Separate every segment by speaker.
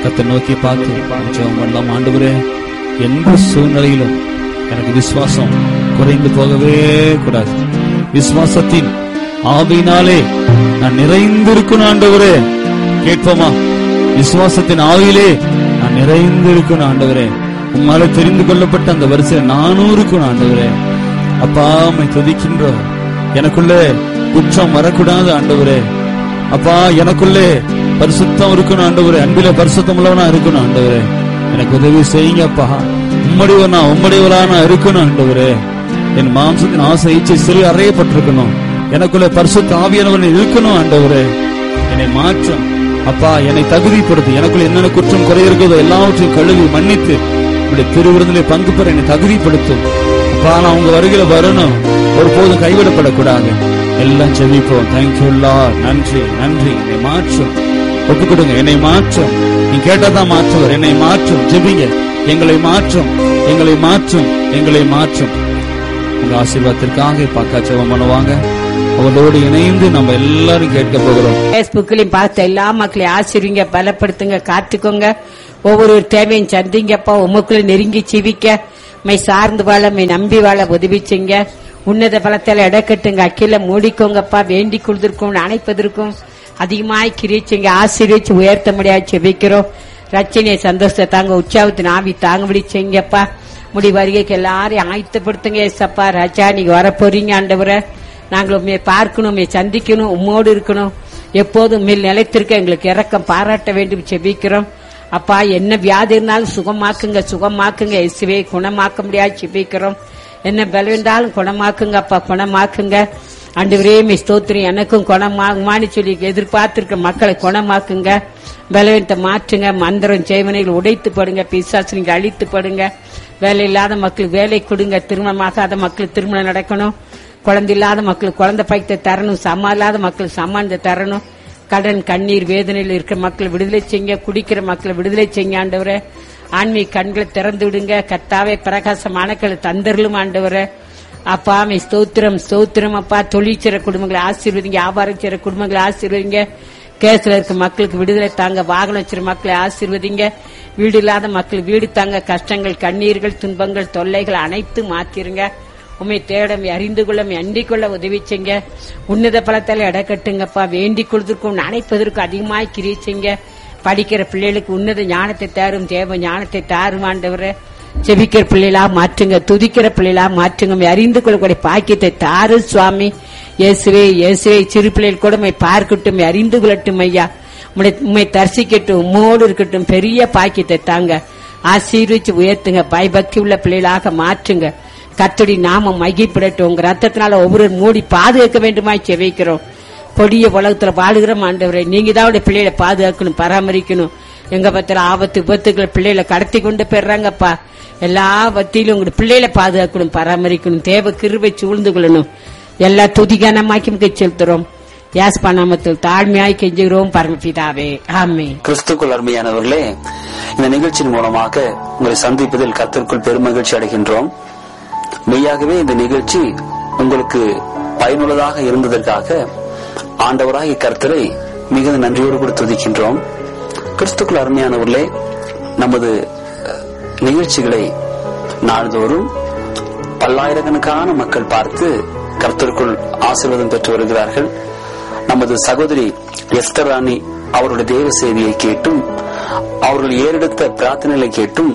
Speaker 1: கத்தை நோக்கி பார்த்து ஜெபம் பண்ணலாம் ஆண்டவரே எந்த சூழ்நிலையிலும் எனக்கு விசுவாசம் குறைந்து போகவே கூடாது விசுவாசத்தின் ஆவியினாலே நான் நிறைந்திருக்கணும் ஆண்டவரே கேட்போமா விசுவாசத்தின் ஆவியிலே நான் நிறைந்திருக்கணும் ஆண்டவரே உம்மால தெரிந்து கொள்ளப்பட்ட அந்த வரிசையில் நானும் இருக்கணும் ஆண்டவரே அப்பா உம்மை துதிக்கின்றோம் எனக்குள்ளே குற்றம் வரக்கூடாது ஆண்டவரே அப்பா எனக்குள்ளே பரிசுத்தம் இருக்கணும் ஆண்டவரே அன்பில பரிசுத்தம் உள்ளவனா இருக்கணும் ஆண்டவரே எனக்கு உதவி செய்யுங்க அப்பா உம்மடிவனா உம்மடிவலா நான் இருக்கணும் ஆண்டவரே என் மாம்சத்தின் ஆசை இச்சை சிறு அறையப்பட்டிருக்கணும் எனக்குள்ளே பரிசுத்த ஆவியானவன் இருக்கணும் ஆண்டவரே என்னை மாற்றும் அப்பா என்னை தகுதிப்படுத்தி எனக்குள்ள என்னென்ன குற்றம் குறை இருக்கிறதோ எல்லாவற்றையும் கழுவி மன்னித்து உங்களுடைய திருவிருந்திலே பங்கு பெற என்னை தகுதிப்படுத்தும் அப்பா நான் உங்க வருகையில வரணும் ஒருபோதும் கைவிடப்படக்கூடாது எல்லாம் செவிப்போம் தேங்க்யூ நன்றி நன்றி என்னை மாற்றும் ஒப்பு கொடுங்க என்னை மாற்றும் நீ கேட்டதான் மாற்றுவர் என்னை மாற்றும் ஜெபிங்க எங்களை மாற்றும் எங்களை மாற்றும் எங்களை மாற்றும் உங்க ஆசீர்வாதத்திற்காக பக்கா ஜெபம் பண்ணுவாங்க அவளோடு இணைந்து நம்ம எல்லாரும் கேட்க போகிறோம்
Speaker 2: பேஸ்புக்லயும் பார்த்த எல்லா மக்களையும் ஆசிரிங்க பலப்படுத்துங்க காத்துக்கோங்க ஒவ்வொரு தேவையும் சந்திங்கப்பா உமக்குள்ள நெருங்கி சிவிக்க மை சார்ந்து வாழ மை நம்பி வாழ உதவி செய்ங்க உன்னத பலத்தால இடக்கட்டுங்க அக்கில மூடிக்கோங்கப்பா வேண்டிக் கொள்வதற்கும் அணைப்பதற்கும் அதிகமாய் கிரிச்சிங்க ஆசீர்வச்சு உயர்த்த முடியாது செபிக்கிறோம் ரச்சனையை சந்தோஷத்தை தாங்க உற்சாகத்தின் ஆவி தாங்கபடி செய்யுங்கப்பா முடி வருகைக்கு எல்லாரையும் ஆயத்தப்படுத்துங்க ஏசப்பா ராஜா நீங்க வர போறீங்க ஆண்டவரை நாங்கள் உண்மையை பார்க்கணும் உண்மையை சந்திக்கணும் உம்மோடு இருக்கணும் எப்போதும் மேல் நிலைத்திருக்க எங்களுக்கு இறக்கம் பாராட்ட வேண்டும் செபிக்கிறோம் அப்பா என்ன வியாதி இருந்தாலும் சுகமாக்குங்க சுகமாக்குங்க இயேசுவே குணமாக்க முடியாது செபிக்கிறோம் என்ன பலம் இருந்தாலும் குணமாக்குங்க அப்பா குணமாக்குங்க ஆண்டவரே மே ஸ்தோத்திரம் எனக்கும் குணமாகுமான்னு சொல்லி எதிர்பார்த்திருக்க மக்களை குணமாக்குங்க பலவீனத்தை மாற்றுங்க மந்திரம் செய்வனைகள் உடைத்து படுங்க பிசாசு நீங்க அழித்து படுங்க வேலை இல்லாத மக்களுக்கு வேலை கொடுங்க திருமணமாகாத மக்களுக்கு திருமணம் நடக்கணும் குழந்தை இல்லாத மக்களுக்கு குழந்தை பாய்த்தை தரணும் சம்மா இல்லாத மக்களுக்கு சம்மானத்தை தரணும் கடன் கண்ணீர் வேதனையில் இருக்கிற மக்களை விடுதலை செய்யுங்க குடிக்கிற மக்களை விடுதலை செய்யுங்க ஆண்டவரே ஆன்மீக கண்களை திறந்து விடுங்க கத்தாவே பிரகாசம் அணுக்களை தந்தரலும் ஆண்டவரே அப்பா மே ஸ்தோத்திரம் ஸ்தோத்திரம் அப்பா தொழில் செய்ற குடும்பங்களை ஆசீர்வதிங்க வியாபாரம் செய்ற குடும்பங்களை ஆசீர்வதிங்க கேஸ்ல இருக்க மக்களுக்கு விடுதலை தாங்க வாகனம் வச்சிருக்க மக்களை ஆசீர்வதிங்க வீடு இல்லாத மக்கள் வீடு தாங்க கஷ்டங்கள் கண்ணீர்கள் துன்பங்கள் தொல்லைகள் அனைத்து மாத்திருங்க உண்மை தேட அறிந்து கொள்ள அண்டிக் கொள்ள உதவி செய்ங்க உன்னத பலத்தால இடக்கட்டுங்கப்பா வேண்டிக் கொள்வதற்கும் அணைப்பதற்கும் அதிகமாய் கிரிச்சிங்க படிக்கிற பிள்ளைகளுக்கு உன்னத ஞானத்தை தாரும் தேவ ஞானத்தை தாரும் ஆண்டவரே செபிக்கிற பிள்ளைகளா மாற்றுங்க துதிக்கிற பிள்ளைகளா மாற்றுங்க அறிந்து கொள்ளக்கூடிய பாக்கியத்தை தாரு சுவாமி இயேசுவே இயேசுவே சிறு பிள்ளைகள் கூட உம்மை பார்க்கட்டும் அறிந்து கொள்ளட்டும் ஐயா உம்முடைய உண்மை தரிசிக்கட்டும் உம்மோடு இருக்கட்டும் பெரிய பாக்கியத்தை தாங்க ஆசீர்வச்சு உயர்த்துங்க பயபக்தி உள்ள பிள்ளைகளாக மாற்றுங்க கத்தடி நாம மகிப்படட்டும் உங்க ரத்தத்தினால ஒவ்வொரு மூடி பாதுகாக்க வேண்டுமாய் செவிக்கிறோம் கொடிய உலகத்துல வாழுகிறோம் ஆண்டவரே நீங்க தான் உடைய பிள்ளைகளை பாதுகாக்கணும் பராமரிக்கணும் எங்க பத்திர ஆபத்து விபத்துக்கள் பிள்ளைகளை கடத்தி கொண்டு போயிடுறாங்கப்பா எல்லா வத்தியிலும் உங்களுடைய பிள்ளைகளை பாதுகாக்கணும் பராமரிக்கணும் தேவ கிருவை சூழ்ந்து கொள்ளணும் எல்லா துதிகானமாக்கி செலுத்துறோம் யாஸ் பண்ணாமத்தில் தாழ்மையாய் கெஞ்சுகிறோம் பரமபிதாவே ஆமே
Speaker 3: கிறிஸ்துக்குள் அருமையானவர்களே இந்த நிகழ்ச்சியின் மூலமாக உங்களை சந்திப்பதில் கத்திற்குள் பெருமகிழ்ச்சி அடைகின்றோம் மெய்யாகவே இந்த நிகழ்ச்சி உங்களுக்கு பயனுள்ளதாக இருந்ததற்காக ஆண்டவராகிய கர்த்தரை மிகுந்த நன்றியோடு கூட துதிக்கின்றோம் கிறிஸ்துக்குள் அருமையானவர்களே நமது அஹ், நிகழ்ச்சிகளை நாள்தோறும் பல்லாயிரக்கணக்கான மக்கள் பார்த்து கர்த்தருக்குள் ஆசீர்வாதம் பெற்று வருகிறார்கள் நமது சகோதரி எஸ்தர் ராணி அவருடைய தேவ செய்தியை கேட்டும் அவர்கள் ஏறெடுத்த பிரார்த்தனைகளை கேட்டும்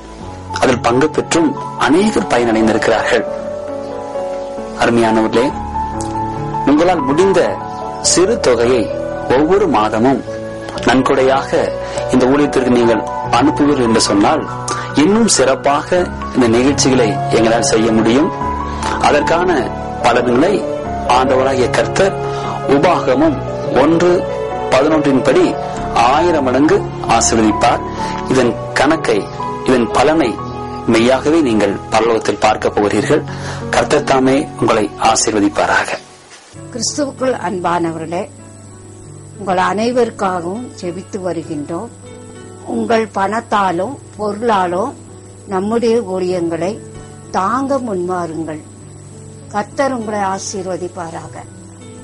Speaker 3: அதில் பங்கு பெற்றும் அநேகர் பயனடைந்திருக்கிறார்கள் அருமையானவர்களே உங்களால் முடிந்த சிறு தொகையை ஒவ்வொரு மாதமும் நன்கொடையாக இந்த ஊழியத்திற்கு நீங்கள் அனுப்புவீர்கள் என்று சொன்னால் இன்னும் சிறப்பாக இந்த நிகழ்ச்சிகளை எங்களால் செய்ய முடியும் அதற்கான பலன்களை ஆண்டவராகிய கர்த்தர் உபாகமும் ஒன்று பதினொன்றின் படி ஆயிரம் மடங்கு ஆசீர்வதிப்பார் இதன் கணக்கை இதன் பலனை மெய்யாகவே நீங்கள் பரலோகத்தில் பார்க்க போகிறீர்கள் கர்த்தர் தாமே உங்களை ஆசீர்வதிப்பாராக
Speaker 4: கிறிஸ்துவுக்குள் அன்பானவர்களே உங்கள் அனைவருக்காகவும் ஜெபித்து வருகின்றோம் உங்கள் பணத்தாலும் பொருளாலும் நம்முடைய ஊழியங்களை தாங்க முன்வாருங்கள் கர்த்தர் உங்களை ஆசீர்வதிப்பாராக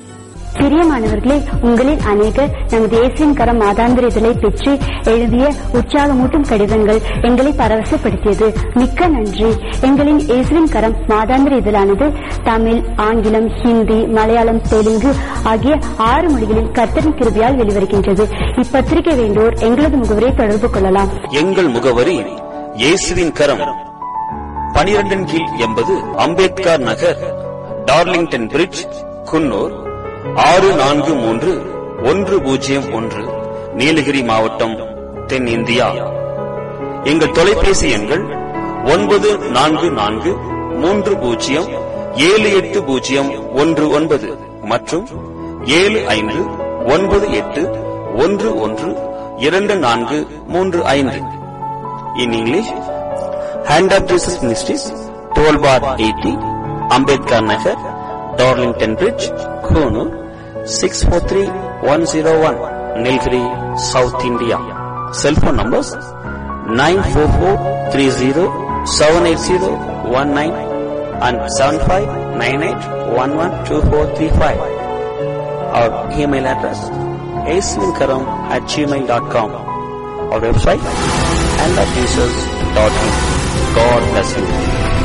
Speaker 5: பிரியமானவர்களே உங்களில் அநேகர் நமது இயேசுவின் கரம் மாதாந்திர இதழை பெற்று எழுதிய உற்சாகமூட்டும் கடிதங்கள் எங்களை பரவசப்படுத்தியது மிக்க நன்றி எங்களின் இயேசுவின் கரம் மாதாந்திர இதழானது தமிழ் ஆங்கிலம் ஹிந்தி மலையாளம் தெலுங்கு ஆகிய ஆறு மொழிகளில் கர்த்தரின் கிருபையால் வெளிவருகின்றது இப்பத்திரிகை வேண்டோர் எங்களது முகவரை தொடர்பு கொள்ளலாம்
Speaker 3: எங்கள் முகவரி இயேசுவின் கரம் பனிரெண்டின் கீழ் எண்பது அம்பேத்கர் நகர் டார்லிங்டன் பிரிட்ஜ் குன்னூர் ஆறு நான்கு மூன்று ஒன்று பூஜ்ஜியம் ஒன்று நீலகிரி மாவட்டம் தென்னிந்தியா எங்கள் தொலைபேசி எண்கள் ஒன்பது நான்கு நான்கு மூன்று பூஜ்ஜியம் ஏழு எட்டு பூஜ்ஜியம் ஒன்று ஒன்பது மற்றும் ஏழு ஐந்து ஒன்பது எட்டு ஒன்று ஒன்று இரண்டு நான்கு மூன்று ஐந்து in English hand of Jesus ministries twelve bar eighty Ambedkar Nagar Darlington bridge Coonoor six four three one zero one Nilgiri South India cellphone numbers nine four four three zero seven eight zero one nine and seven five nine eight one one two four three five our email address ஏசுவின்கரம் at Gmail dot com our website and at Jesus.in. God bless you.